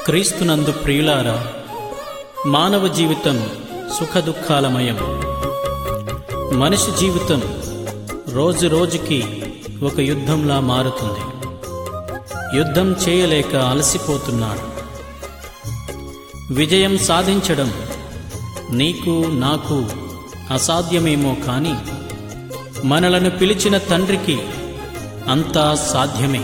క్రీస్తునందు ప్రియులారా మానవ జీవితం సుఖదుఖాలమయం మనిషి జీవితం రోజు రోజుకి ఒక యుద్ధంలా మారుతుంది యుద్ధం చేయలేక అలసిపోతున్నాడు విజయం సాధించడం నీకు నాకు అసాధ్యమేమో కాని మనలను పిలిచిన తండ్రికి అంతా సాధ్యమే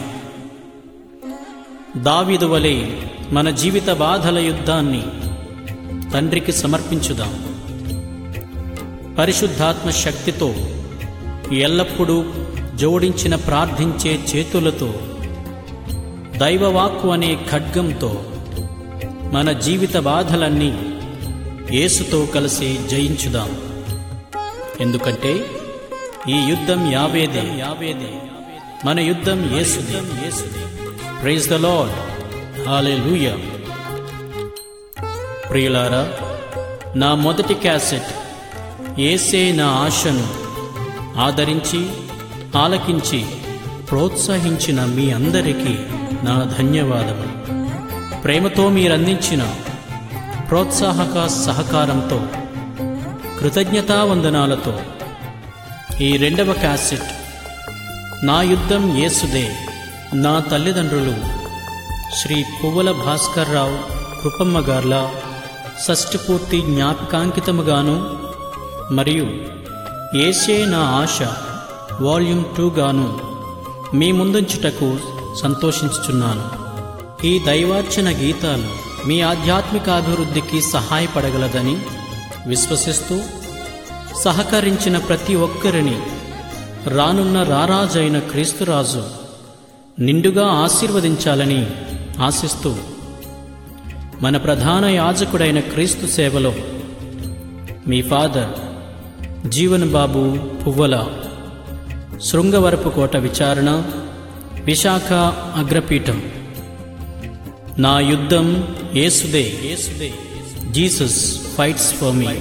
దావిదు వలె మన జీవిత బాధల యుద్ధాన్ని తండ్రికి సమర్పించుదాం పరిశుద్ధాత్మ శక్తితో ఎల్లప్పుడూ జోడించిన ప్రార్థించే చేతులతో దైవవాక్కు అనే ఖడ్గంతో మన జీవిత బాధలన్నీ యేసుతో కలిసి జయించుదాం ఎందుకంటే ఈ యుద్ధం యావేదే యావేదే మన యుద్ధం యేసుదే యేసుదే ప్రైజ్ ద లార్డ్ హల్లెలూయా ప్రియులారా నా మొదటి క్యాసెట్ ఏసే నా ఆశను ఆదరించి ఆలకించి ప్రోత్సహించిన మీ అందరికీ నా ధన్యవాదములు ప్రేమతో మీరందించిన ప్రోత్సాహక సహకారంతో కృతజ్ఞతావందనాలతో ఈ రెండవ క్యాసెట్ నా యుద్ధం యేసుదే నా తల్లిదండ్రులు శ్రీ పువ్వల భాస్కర్రావు కృపమ్మ గార్ల షష్ఠపూర్తి జ్ఞాపకాంకితముగాను మరియు ఏసే నా ఆశ వాల్యూమ్ టూగాను మీ ముందుంచుటకు సంతోషించుచున్నాను ఈ దైవార్చన గీతాలు మీ ఆధ్యాత్మిక అభివృద్ధికి సహాయపడగలదని విశ్వసిస్తూ సహకరించిన ప్రతి ఒక్కరిని రానున్న రారాజైన క్రీస్తురాజు నిండుగా ఆశీర్వదించాలని ఆశిస్తూ మన ప్రధాన యాజకుడైన క్రీస్తు సేవలో మీ ఫాదర్ జీవన్ బాబు పువ్వల శృంగవరపు కోట విచారణ విశాఖ అగ్రపీఠం నా యుద్ధం యేసుదే యేసుదే జీసస్ ఫైట్స్ ఫర్ మీ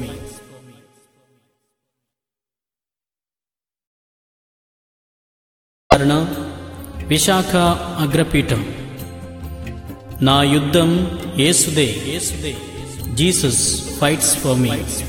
విచారణ విశాఖ అగ్రపీఠం నా యుద్ధం యేసుదే యేసుదే జీసస్ ఫైట్స్ ఫర్ మీ